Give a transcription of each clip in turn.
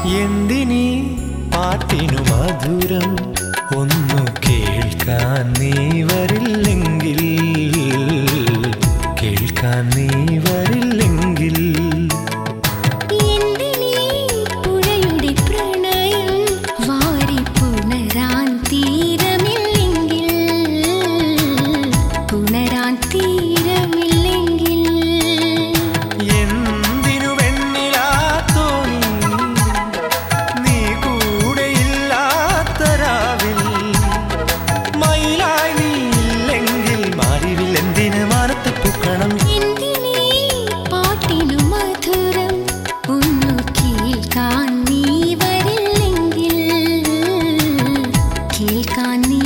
എന്തിനീ പാട്ടിനു മധുരം ഒന്നു കേൾക്കാൻ നീ വരില്ലെങ്കിൽ കേൾക്കാൻ നീ വരില്ലെങ്കിൽ എന്തിനീ പുഴയുടെ പ്രണയം വാരി പുണരാൻ തീരമില്ലെങ്കിൽ പുണരാൻ തീരമില്ലെങ്കിൽ എന്തിനു വെണ്ണിലാത്തോണി നീ കൂടെയില്ലാത്ത രാവിൽ മയിലായി നീ ഇല്ലെങ്കിൽ മാറിവിൽ എന്തിന് മാനത്ത് പൂക്കണം എന്തിനീ പാട്ടിനു മധുരം ഒന്നു കേൾക്കാൻ നീ വരില്ലെങ്കിൽ കേൾക്കാൻ നീ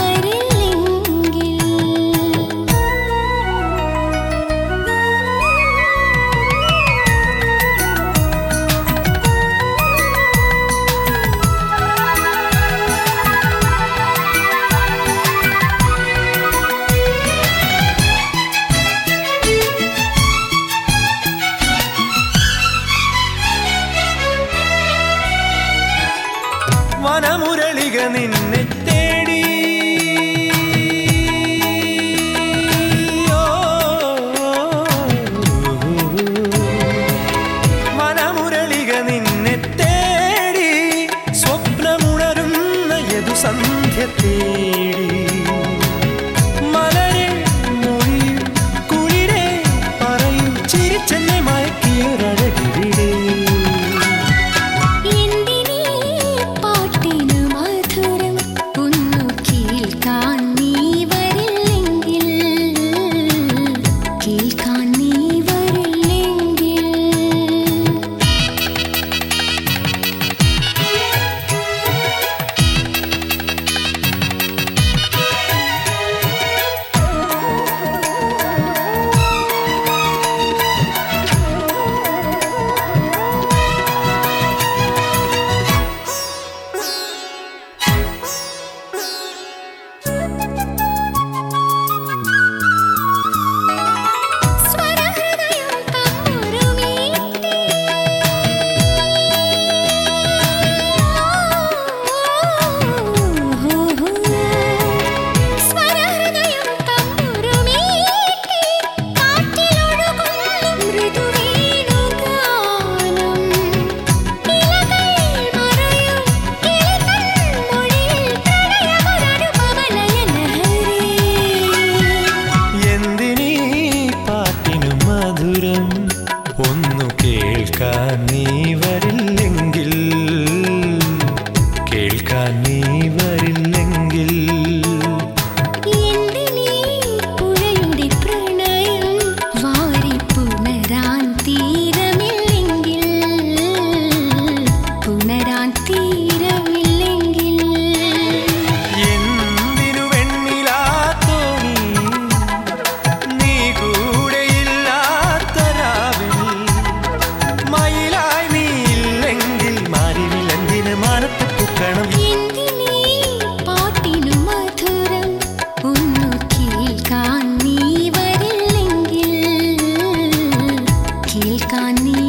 വനമുരളിക നിന്നെ തേടി ഓ, വനമുരളിക നിന്നെ തേടി സ്വപ്നമുണരുന്ന യദു സന്ധ്യ തേടി മലരെ മൊഴിയും കുളിരെ പറയും ചിരിച്ചെന്നെ മയക്കിയൊരഴകിവിടെ എന്തിനീ പാട്ടിനു മധുരം ഒന്നു കേൾക്കാൻ നീ വരില്ലെങ്കിൽ കേൾക്കാൻ നീ വരില്ലെങ്കിൽ സ്വരഹൃദയം തമ്പുരുമീട്ടി സ്വരഹൃദയം തമ്പുരുമീട്ടി കാറ്റിലൊഴുകുന്ന മൃദുവേണുഗാനം ഇലകൾ മറയും കിളിതൻ മൊഴിയിൽ പ്രണയമൊരനുപമലയലഹരി എന്തിനീ പാട്ടിനു മധുരം ഒന്നു കേൾക്കാൻ നീ വരില്ലെങ്കിൽ കേൾക്കാൻ നീ വരില്ലെങ്കിൽ എന്തിനീ പുഴയുടെ പ്രണയം വാരി പുണരാൻ തീരമില്ലെങ്കിൽ പുണരാൻ തീരമില്ലെങ്കിൽ എന്തിനു വെണ്ണിലാത്തോണി നീ കൂടെയില്ലാത്ത രാവിൽ മയിലായി നീ ഇല്ലെങ്കിൽ മാറിവിൽ എന്തിന് മാനത്ത് പൂക്കണം എന്തിനീ പാട്ടിനു മധുരം ഒന്നു കേൾക്കാൻ നീ വരില്ലെങ്കിൽ കേൾക്കാൻ നീ